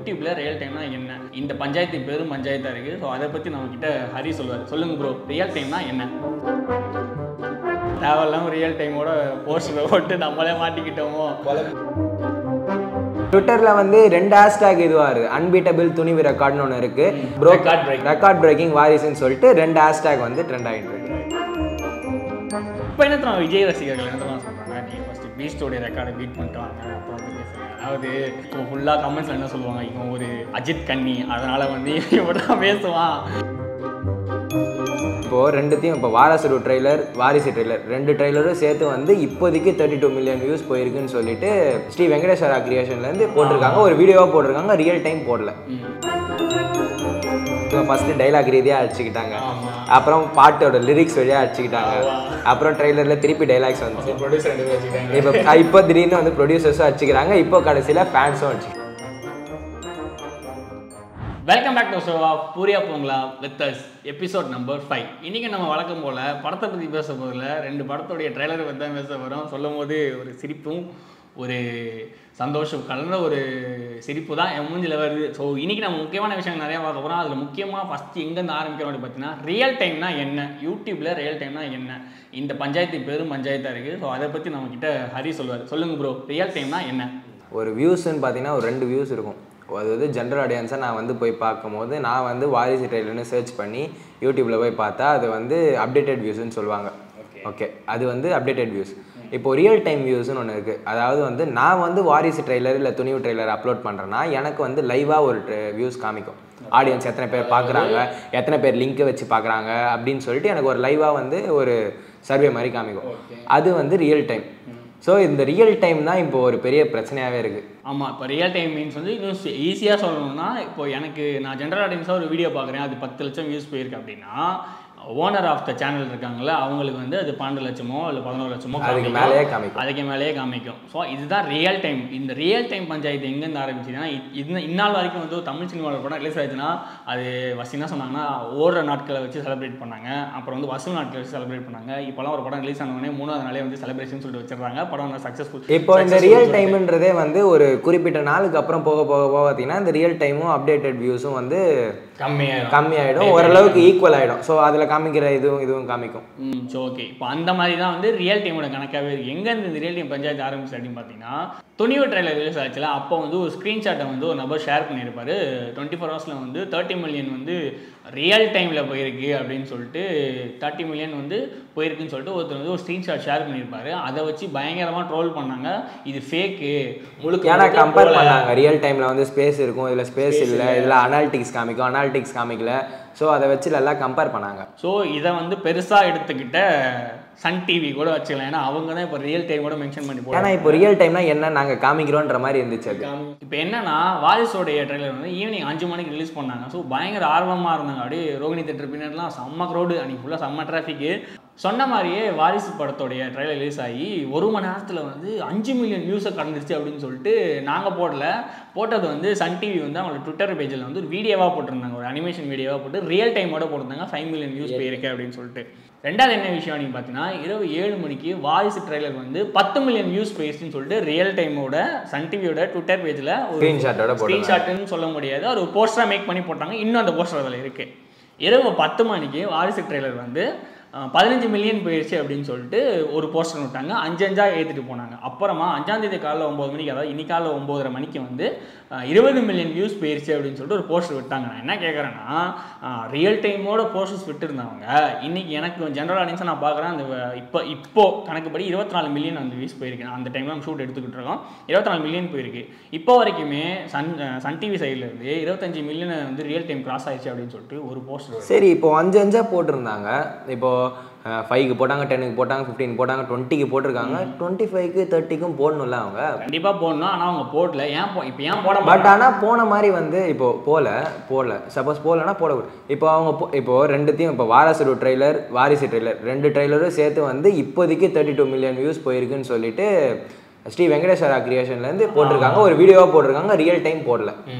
யூடியூப்ல ரியல் டைம்னா என்ன இந்த பஞ்சாயத்து பேரும் பஞ்சாயத்தா இருக்கு ஸோ அதை பத்தி நம்ம கிட்ட ஹரி சொல்லுவார் சொல்லுங்க ப்ரோ ரியல் டைம்னா என்ன தேவையில்லாம ரியல் டைமோட போஸ்டர் போட்டு நம்மளே மாட்டிக்கிட்டோமோ ட்விட்டரில் வந்து ரெண்டு ஹேஷ்டேக் இதுவாக இருக்குது அன்பீட்டபிள் துணிவு ரெக்கார்ட்னு ஒன்று இருக்குது bro Record breaking. Record breaking வாரிசுன்னு சொல்லிட்டு ரெண்டு ஹேஷ்டேக் வந்து ட்ரெண்ட் ஆகிட்டு இருக்கு இப்போ என்ன தெரியுமா விஜய் ரசிகர்கள் என்ன தெரியுமா சொல்றாங்க நீங்க ஃபர்ஸ்ட் பீஸ்டோடைய ரெக்கார்டை பீட் பண்ணிட்டு வாங்க அப்புறம் வந்து பேசுங்க அதாவது இப்போ ஃபுல்லாக கமெண்ட்ஸ்ல என்ன சொல்லுவாங்க இவன் ஒரு அஜித் கன்னி அதனால வந்து இவன் தான் பேசுவான் இப்போது ரெண்டுத்தையும் இப்போ வாரசுரு ட்ரெய்லர் வாரிசு ட்ரெய்லர் ரெண்டு ட்ரெய்லரும் சேர்த்து வந்து இப்போதைக்கு தேர்ட்டி டூ மில்லியன் வியூஸ் போயிருக்குன்னு சொல்லிட்டு ஸ்ரீ வெங்கடேஸ்வரா கிரியேஷன்லேருந்து போட்டிருக்காங்க ஒரு வீடியோவாக போட்டிருக்காங்க ரியல் டைம் போடல ஃபஸ்ட்டு டைலாக் ரீதியாக அடிச்சுக்கிட்டாங்க ஆமா. அப்புறம் பாட்டோட லிரிக்ஸ் வழியாக அடிச்சுக்கிட்டாங்க அப்புறம் ட்ரெய்லரில் திருப்பி டைலாக்ஸ் வந்துச்சு ப்ரொடியூசர் ரெண்டு பேர் வச்சுக்கிட்டாங்க இப்போ இப்போ திடீர்னு வந்து ப்ரொடியூசர்ஸும் அடிச்சுக்கிறாங்க இப்போ கடைசியில் ஃபேன்ஸும் அடிச்சு வெல்கம் பேக் டு ஷோவா பூரியா போங்களா with us episode number five இன்றைக்கி நம்ம வழக்கம் போல் படத்தை பற்றி பேச போதில் ரெண்டு படத்துடைய ட்ரெய்லரை பற்றி தான் பேச போகிறோம் சொல்லும் போது ஒரு சிரிப்பும் ஒரு சந்தோஷம் கலந்த ஒரு சிரிப்பு தான் என் மூஞ்சில் வருது ஸோ இன்றைக்கி நம்ம முக்கியமான விஷயங்கள் நிறையா பார்க்க போகிறோம் அதில் முக்கியமாக ஃபஸ்ட்டு எங்கேருந்து ஆரம்பிக்கிறோம் அப்படின்னு பார்த்தீங்கன்னா ரியல் டைம்னா என்ன யூடியூப்பில் ரியல் டைம்னா என்ன இந்த பஞ்சாயத்து பேரும் பஞ்சாயத்தாக இருக்குது ஸோ அதை பற்றி நம்மக்கிட்ட ஹரி சொல்லுவார் சொல்லுங்கள் ப்ரோ ரியல் டைம்னா என்ன ஒரு வியூஸ்ன்னு பார்த்தீங்கன்னா ஒரு ரெண்டு வியூஸ் இருக்கும் அது வந்து ஜென்ரல் ஆடியன்ஸை நான் வந்து போய் பார்க்கும்போது நான் வந்து வாரிசு ட்ரெயிலர்னு சர்ச் பண்ணி யூடியூப்பில் போய் பார்த்தா அது வந்து அப்டேட்டட் வியூஸ்னு சொல்லுவாங்க ஓகே அது வந்து அப்டேட்டட் வியூஸ் இப்போ ரியல் டைம் வியூஸ்னு ஒன்று இருக்குது அதாவது வந்து நான் வந்து வாரிசு ட்ரெய்லர் இல்லை துணிவு ட்ரெய்லர் அப்லோட் பண்ணுறேன்னா எனக்கு வந்து லைவாக ஒரு வியூஸ் காமிக்கும் ஆடியன்ஸ் எத்தனை பேர் பார்க்குறாங்க எத்தனை பேர் லிங்க்கை வச்சு பார்க்குறாங்க அப்படின்னு சொல்லிட்டு எனக்கு ஒரு லைவாக வந்து ஒரு சர்வே மாதிரி காமிக்கும் அது வந்து ரியல் டைம் ஸோ இந்த ரியல் டைம் தான் இப்போ ஒரு பெரிய பிரச்சனையாகவே இருக்குது ஆமாம் இப்போ ரியல் டைம் மீன்ஸ் வந்து இன்னும் ஈஸியாக சொல்லணும்னா இப்போ எனக்கு நான் ஜென்ரல் ஆடியன்ஸாக ஒரு வீடியோ பார்க்குறேன் அது பத்து லட்சம் வியூஸ் போயிருக்கு அப்படின்னா ஓனர் ஆஃப் த சேனல் இருக்காங்கல்ல அவங்களுக்கு வந்து அது பன்னெண்டு லட்சமோ இல்லை பதினோரு லட்சமோ அதுக்கு காமிக்கும். மேலேயே காமிக்கும் அதுக்கு மேலேயே காமிக்கும் ஸோ இதுதான் ரியல் டைம் இந்த ரியல் டைம் பஞ்சாயத்து எங்கேருந்து ஆரம்பிச்சுன்னா இது இந்நாள் வரைக்கும் வந்து ஒரு தமிழ் சினிமாவில் படம் ரிலீஸ் ஆயிடுச்சுன்னா அது ஃபஸ்ட் என்ன சொன்னாங்கன்னா ஓடுற நாட்களை வச்சு செலிப்ரேட் பண்ணாங்க அப்புறம் வந்து வசூல் நாட்களை வச்சு செலிப்ரேட் பண்ணாங்க இப்போலாம் ஒரு படம் ரிலீஸ் ஆன உடனே மூணாவது நாளே வந்து செலிப்ரேஷன் சொல்லிட்டு வச்சிடுறாங்க படம் சக்ஸஸ்ஃபுல் இப்போ இந்த ரியல் டைம்ன்றதே வந்து ஒரு குறிப்பிட்ட நாளுக்கு அப்புறம் போக போக போக பார்த்தீங்கன்னா இந்த ரியல் டைமும் அப்டேட்டட் வியூஸும் வந்து கம்மியாயிரும் கம்மியாயிடும் ஓரளவுக்கு ஈக்குவல் ஆகிடும் ஸோ அதில் காமிக்கிற இதுவும் இதுவும் காமிக்கும் ம் ஸோ ஓகே இப்போ அந்த மாதிரி தான் வந்து ரியல் டைமோட கணக்காகவே இருக்குது எங்கேருந்து இந்த ரியல் டைம் பஞ்சாயத்து ஆரம்பிச்சு அப்படின்னு பார்த்தீங்கன்னா துணிவு ட்ரெயிலர் ரிலீஸ் ஆச்சுல அப்போ வந்து ஒரு ஸ்க்ரீன்ஷாட்டை வந்து ஒரு நபர் ஷேர் பண்ணியிருப்பாரு டுவெண்ட்டி ஃபோர் ஹவர்ஸில் வந்து தேர்ட்டி மில்லியன் வந்து ரியல் டைமில் போயிருக்கு அப்படின்னு சொல்லிட்டு தேர்ட்டி மில்லியன் வந்து போயிருக்குன்னு சொல்லிட்டு ஒருத்தர் வந்து ஒரு ஸ்க்ரீன்ஷாட் ஷேர் பண்ணியிருப்பாரு அதை வச்சு பயங்கரமாக ட்ரோல் பண்ணாங்க இது ஃபேக்கு முழுக்க ஏன்னா முழுக்க கம்பேர் போல. பண்ணாங்க ரியல் டைமில் வந்து ஸ்பேஸ் இருக்கும் இதில் ஸ்பேஸ் இல்லை இதில் அனாலிட்டிக்ஸ் காமிக்கும் அனாலிட்டிக்ஸ் காமிக்கல ஸோ அதை வச்சு எல்லாம் கம்பேர் பண்ணாங்க ஸோ இதை வந்து பெருசாக எடுத்துக்கிட்ட சன் டிவி கூட வச்சுக்கலாம் ஏன்னா அவங்க தான் இப்போ ரியல் டைமோட மென்ஷன் பண்ணி போடுறாங்க ஏன்னா இப்போ ரியல் டைம்னா என்ன நாங்கள் காமிக்கிறோன்ற மாதிரி இருந்துச்சு அது இப்போ என்னன்னா வாரிசோடைய ட்ரெய்லர் வந்து ஈவினிங் அஞ்சு மணிக்கு ரிலீஸ் பண்ணாங்க ஸோ பயங்கர ஆர்வமாக இருந்தாங்க அப்படியே ரோகிணி தேட்டர் பின்னாடிலாம் செம்ம க்ரௌடு அன்றைக்கி ஃபுல்லாக செம்ம டிராஃபிக்கு சொன்ன மாதிரியே வாரிசு படத்தோடைய ட்ரெய்லர் ரிலீஸ் ஆகி ஒரு மணி நேரத்தில் வந்து அஞ்சு மில்லியன் வியூஸை கடந்துருச்சு அப்படின்னு சொல்லிட்டு நாங்கள் போடல போட்டது வந்து சன் டிவி வந்து அவங்களோட ட்விட்டர் பேஜில் வந்து ஒரு வீடியோவாக போட்டிருந்தாங்க ஒரு அனிமேஷன் வீடியோவாக போட்டு ரியல் டைமோட போட்டிருந்தாங்க ஃபைவ் மில்லியன் வியூஸ் போயிருக்கு அப்படின்னு சொல்லிட்டு ரெண்டாவது என்ன விஷயம் அப்படின்னு பார்த்தீங்கன்னா இரவு ஏழு மணிக்கு வாரிசு ட்ரெய்லர் வந்து பத்து மில்லியன் வியூஸ் போயிடுச்சுன்னு சொல்லிட்டு ரியல் டைமோட சன் டிவியோட ட்விட்டர் பேஜில் ஒரு ஸ்க்ரீன்ஷாட்டோட போட்டு ஸ்க்ரீன்ஷாட்டுன்னு சொல்ல முடியாது அது ஒரு போஸ்டராக மேக் பண்ணி போட்டாங்க இன்னும் அந்த போஸ்டர் அதில் இருக்கு இரவு பத்து மணிக்கு வாரிசு ட்ரெய்லர் வந்து அஹ், பதினஞ்சு மில்லியன் போயிடுச்சு அப்படின்னு சொல்லிட்டு ஒரு போஸ்டர் விட்டாங்க அஞ்சு அஞ்சா ஏற்றிட்டு போனாங்க அப்புறமா அஞ்சாம் தேதி காலைல ஒம்பது மணிக்கு அதாவது இன்னைக்கு காலைல ஒம்போதரை மணிக்கு வந்து அஹ், இருபது மில்லியன் வியூஸ் போயிடுச்சு அப்படின்னு சொல்லிட்டு ஒரு போஸ்டர் விட்டாங்க நான் என்ன கேட்குறேன்னா ரியல் டைமோட போஸ்டர்ஸ் விட்டுருந்தவங்க இன்னைக்கு எனக்கு ஜென்ரல் ஆடியன்ஸை நான் பார்க்குறேன் அந்த வ- இப்போ இப்போ கணக்குப்படி இருபத்தி நாலு மில்லியன் அந்த வியூஸ் போயிருக்கு நான் அந்த டைம்ல நம்ம ஷூட் எடுத்துக்கிட்டு இருக்கோம் இருபத்தி நாலு மில்லியன் போயிருக்கு இப்போ வரைக்குமே சன் சன் டிவி சைட்லேருந்து இருபத்தஞ்சு மில்லியன் வந்து ரியல் டைம் கிராஸ் ஆயிடுச்சு அப்படின்னு சொல்லிட்டு ஒரு போஸ்டர் சரி இப்போ அஞ்சு அஞ்சா போட்டிருந்தாங்க இப்போ ஃபைவ்க்கு போட்டாங்க டென்னுக்கு போட்டாங்க ஃபிஃப்டீன் போட்டாங்க டுவெண்ட்டிக்கு போட்டிருக்காங்க டுவெண்ட்டி ஃபைவ்க்கு தேர்ட்டிக்கும் போடணும்ல அவங்க கண்டிப்பாக போடணும் ஆனால் அவங்க போடல ஏன் போ இப்போ ஏன் போட பட் மாட்டாங்க ஆனால் போன மாதிரி வந்து இப்போ போல போடல சப்போஸ் போகலன்னா போடக்கூடாது இப்போ அவங்க போ- இப்போ ரெண்டுத்தையும் இப்போ வாரசுரு ட்ரெய்லர் வாரிசு ட்ரெய்லர் ரெண்டு ட்ரெய்லரும் சேர்த்து வந்து இப்போதைக்கு தேர்ட்டி டூ மில்லியன் வியூஸ் போயிருக்குன்னு சொல்லிட்டு ஸ்ரீ வெங்கடேஸ்வரா கிரியேஷன்லேருந்து போட்டிருக்காங்க ஒரு வீடியோவாக போட்டிருக்காங்க ரியல் டைம் போடல ம்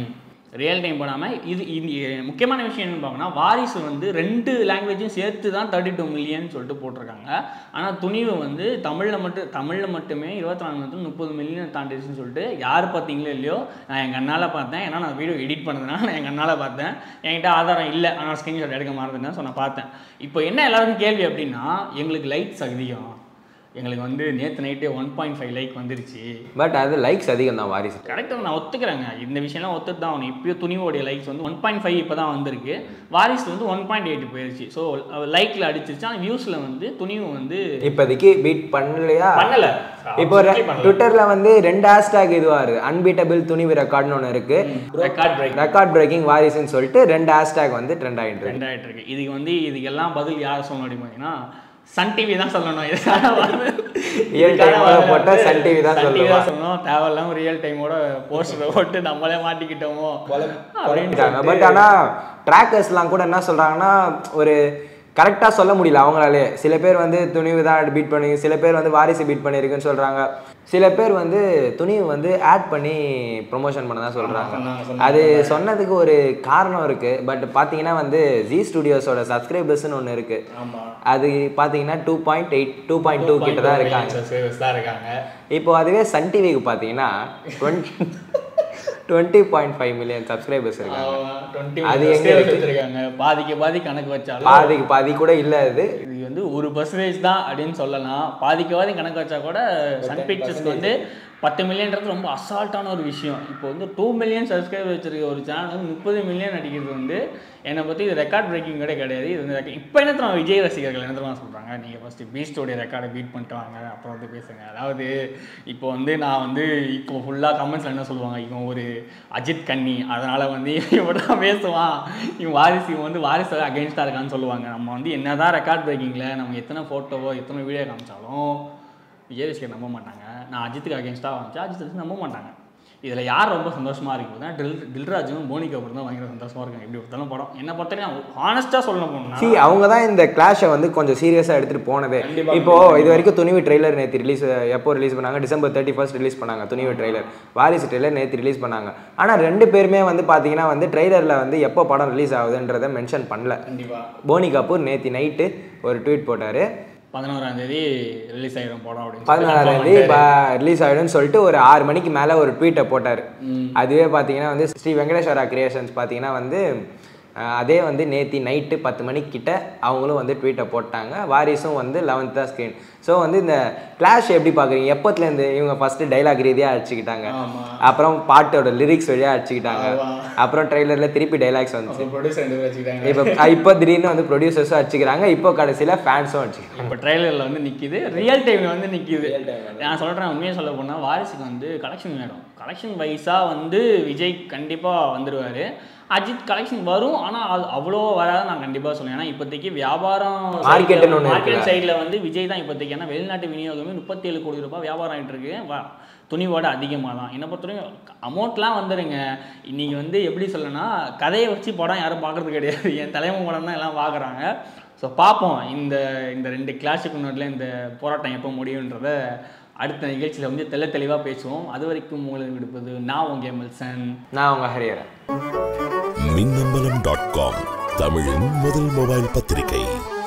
ரியல் டைம் போடாமல் இது இது முக்கியமான விஷயம் என்னன்னு பார்க்கணும் வாரிசு வந்து ரெண்டு லாங்குவேஜும் சேர்த்து தான் தேர்ட்டி டூ மில்லியன் சொல்லிட்டு போட்டிருக்காங்க ஆனால் துணிவு வந்து தமிழில் மட்டும் தமிழில் மட்டுமே இருபத்தி நாலு மட்டும் முப்பது மில்லியன் தாண்டிடுச்சுன்னு சொல்லிட்டு யார் பார்த்தீங்களோ இல்லையோ நான் எங்கள் அண்ணால் பார்த்தேன் ஏன்னா நான் வீடியோ எடிட் பண்ணதுனால நான் எங்கள் அண்ணால் பார்த்தேன் என்கிட்ட ஆதாரம் இல்லை ஆனால் ஸ்க்ரீன்ஷாட் எடுக்க மறந்துட்டேன் ஸோ நான் பார்த்தேன் இப்போ என்ன எல்லாருக்கும் கேள்வி அப்படின்னா எங்களுக்கு லைட்ஸ் அதிகம் எங்களுக்கு வந்து நேற்று நைட்டே ஒன் பாயிண்ட் ஃபைவ் லைக் வந்துருச்சு பட் அது லைக்ஸ் அதிகம் தான் வாரிசு கரெக்டாக நான் ஒத்துக்கிறேங்க இந்த விஷயம்லாம் ஒத்துட்டு தான் ஆகணும் இப்போயும் துணிவோடைய லைக்ஸ் வந்து ஒன் பாயிண்ட் ஃபைவ் இப்போ தான் வந்திருக்கு வாரிசு வந்து ஒன் பாயிண்ட் எயிட் போயிருச்சு ஸோ லைக்கில் அடிச்சிருச்சு ஆனால் வியூஸில் வந்து துணிவு வந்து இப்போதைக்கு பீட் பண்ணலையா பண்ணல இப்போ ட்விட்டர்ல வந்து ரெண்டு ஹேஷ்டாக் இதுவா இருக்கு அன்பீட்டபிள் துணிவு ரெக்கார்ட்னு ஒன்று இருக்கு ரெக்கார்ட் பிரேக் ரெக்கார்ட் பிரேக்கிங் வாரிசுன்னு சொல்லிட்டு ரெண்டு ஹேஷ்டாக் வந்து ட்ரெண்ட் ஆகிட்டு இருக்கு ட்ரெண்ட் ஆகிட்டு இருக்கு இதுக்கு வந்து இதுக்கெல்லாம் பதில் யார் சொல்லணும் அப்படின்னு பார்த்தீங்கன்னா சன் டிவி தான் சொல்லணும் இதுக்கான வந்து- Real time ஓட போட்டா Sun TV தான் Sun TV சொல்லுவா. தான் சொல்லணும் தேவையில்லாம ரியல் டைமோட போஸ்டர் போட்டு நம்மளே மாட்டிக்கிட்டோமோ அப்படின்னு பட் ஆனா ட்ராக்கர்ஸ்லாம் கூட என்ன சொல்றாங்கன்னா ஒரு கரெக்டாக சொல்ல முடியல அவங்களாலே சில பேர் வந்து துணிவு தான் பீட் பண்ணி சில பேர் வந்து வாரிசு பீட் பண்ணியிருக்குன்னு சொல்றாங்க சில பேர் வந்து துணிவு வந்து ஆட் பண்ணி ப்ரொமோஷன் பண்ண தான் சொல்றாங்க அது சொன்னதுக்கு ஒரு காரணம் இருக்கு பட் பார்த்தீங்கன்னா வந்து ஜி ஸ்டுடியோஸோட சப்ஸ்கிரைபர்ஸ்னு ஒன்று இருக்கு ஆமா அது பார்த்தீங்கன்னா two point eight two point two கிட்ட தான் இருக்காங்க சப்ஸ்கிரைபர்ஸ் தான் இருக்காங்க இப்போ அதுவே சன் டிவிக்கு பார்த்தீங்கன்னா twenty twenty point five million subscribers இருக்காங்க டுவெண்ட்டி அது எங்க சப்ஸ்கிரைபர்ஸ் வச்சிருக்காங்க பாதிக்கு பாதி கணக்கு வச்சாலும் பாதிக்கு பாதி கூட இல்லை அது இது வந்து ஒரு பர்சன்டேஜ் தான் அப்படின்னு சொல்லலாம் பாதிக்கு பாதி கணக்கு வச்சா கூட சன் பிக்சர்ஸ்க்கு வந்து பத்து மில்லியன்றது ரொம்ப அசால்ட்டான ஒரு விஷயம் இப்போ வந்து டூ மில்லியன் சப்ஸ்கிரைபர் வச்சிருக்க ஒரு சேனல் வந்து முப்பது மில்லியன் அடிக்கிறது வந்து என்னை பற்றி இது ரெக்கார்ட் பிரேக்கிங் கூட கிடையாது இது வந்து record- இப்போ என்ன தெரியுமா விஜய் ரசிகர்கள் என்ன தெரியுமா சொல்கிறாங்க நீங்கள் ஃபஸ்ட்டு பீஸ்டோடைய ரெக்கார்டை பீட் பண்ணிட்டு வாங்க அப்புறம் வந்து பேசுங்க அதாவது இப்போ வந்து நான் வந்து இப்போ ஃபுல்லாக கமெண்ட்ஸில் என்ன சொல்லுவாங்க இவன் ஒரு அஜித் கன்னி அதனால் வந்து இவன் தான் பேசுவான் இவன் வாரிசு இவன் வந்து வாரிசு அகேன்ஸ்டாக இருக்கான்னு சொல்லுவாங்க நம்ம வந்து என்னதான் ரெக்கார்ட் பிரேக்கிங்கில் நம்ம எத்தனை ஃபோட்டோவோ எத்தனை வீடியோ காமிச்சாலும் விஜய் ரசிகர் நம்ப மாட்டாங்க நான் அஜித்துக்கு அகேன்ஸ்டாக காமிச்சா அஜித் ரசிகர் நம்ப மாட்டாங்க இதில் யார் ரொம்ப சந்தோஷமாக இருக்குதுன்னா டில் தில்ராஜும் போனி கபூர் தான் பயங்கர சந்தோஷமாக இருக்காங்க எப்படி ஒருத்தலும் படம் என்ன பொறுத்தவரைக்கும் ஹானஸ்ட்டாக சொல்ல போனா சி அவங்க தான் இந்த கிளாஷை வந்து கொஞ்சம் சீரியஸாக எடுத்துகிட்டு போனதே இப்போ இது வரைக்கும் துணிவு ட்ரெய்லர் நேற்று ரிலீஸ் எப்போ ரிலீஸ் பண்ணாங்க டிசம்பர் தேர்ட்டி ஃபர்ஸ்ட் ரிலீஸ் பண்ணாங்க துணிவு ட்ரெய்லர் வாரிசு ட்ரெய்லர் நேற்று ரிலீஸ் பண்ணாங்க ஆனால் ரெண்டு பேருமே வந்து பார்த்தீங்கன்னா வந்து ட்ரெய்லரில் வந்து எப்போ படம் ரிலீஸ் ஆகுதுன்றதை மென்ஷன் பண்ணல கண்டிப்பாக போனி கபூர் நேற்று நைட்டு ஒரு ட்வீட் போட்டார் பதினோராம் தேதி ரிலீஸ் ஆகிடும் படம் அப்படின்னு பதினாறாம் தேதி ரிலீஸ் ஆகிடும்னு சொல்லிட்டு ஒரு ஆறு மணிக்கு மேலே ஒரு ட்வீட்டை போட்டார் அதுவே பார்த்தீங்கன்னா வந்து ஸ்ரீ வெங்கடேஸ்வரா கிரியேஷன்ஸ் பார்த்தீங்கன்னா வந்து அஹ், அதே வந்து நேத்தி நைட்டு பத்து மணிக்கு கிட்ட அவங்களும் வந்து ட்வீட்டை போட்டாங்க வாரிசும் வந்து லெவன்த் தான் ஸ்க்ரீன் ஸோ வந்து இந்த கிளாஷ் எப்படி பார்க்குறீங்க எப்போத்துலேருந்து இவங்க ஃபஸ்ட்டு டைலாக் ரீதியாக அடிச்சுக்கிட்டாங்க ஆமா. அப்புறம் பாட்டோட லிரிக்ஸ் வழியாக அடிச்சுக்கிட்டாங்க அப்புறம் ட்ரெய்லரில் திருப்பி டைலாக்ஸ் வந்துச்சு ப்ரொடியூசர் ரெண்டு பேர் வச்சுக்கிட்டாங்க இப்போ இப்போ திடீர்னு வந்து ப்ரொடியூசர்ஸும் அடிச்சுக்கிறாங்க இப்போ கடைசியில் ஃபேன்ஸும் அடிச்சுக்கிறாங்க இப்போ ட்ரெய்லரில் வந்து நிற்கிது ரியல் டைமில் வந்து நிற்கிது நான் சொல்கிறேன் உண்மையாக சொல்ல போனால் வாரிசுக்கு வந்து கலெக்ஷன் வேணும் கலெக்ஷன் வைஸாக வந்து விஜய் கண்டிப்பாக வந்துடுவார் அஜித் கலெக்ஷன் வரும் ஆனால் அது அவ்வளோ வராது நான் கண்டிப்பாக சொல்லுவேன் ஏன்னா இப்போதைக்கு வியாபாரம் Market ன்னு ஒண்ணு மார்க்கெட் இருக்குல்ல. சைடில் வந்து விஜய் தான் இப்போதைக்கு ஏன்னா வெளிநாட்டு விநியோகமே முப்பத்தேழு கோடி ரூபாய் வியாபாரம் ஆகிட்டு இருக்கு வா- துணிவோட அதிகமாக தான் என்னை பொறுத்தவரைக்கும் அமௌண்ட்லாம் வந்துடுங்க இன்னைக்கு வந்து எப்படி சொல்லணும்னா கதையை வச்சு படம் யாரும் பார்க்கறது கிடையாது என் தலைமை படம் தான் எல்லாம் பார்க்குறாங்க ஸோ பார்ப்போம் இந்த இந்த ரெண்டு கிளாஸுக்கு முன்னாடியில் இந்த போராட்டம் எப்போ முடியுன்றத அடுத்த நிகழ்ச்சியில் வந்து தெள்ள தெளிவாக பேசுவோம் அது வரைக்கும் உங்களுக்கு விடுப்பது நான் உங்கள் எம்எல்சன் நான் அவங்க ஹரியரன் மின்னம்பலம் டாட் காம் தமிழின் முதல் மொபைல் பத்திரிகை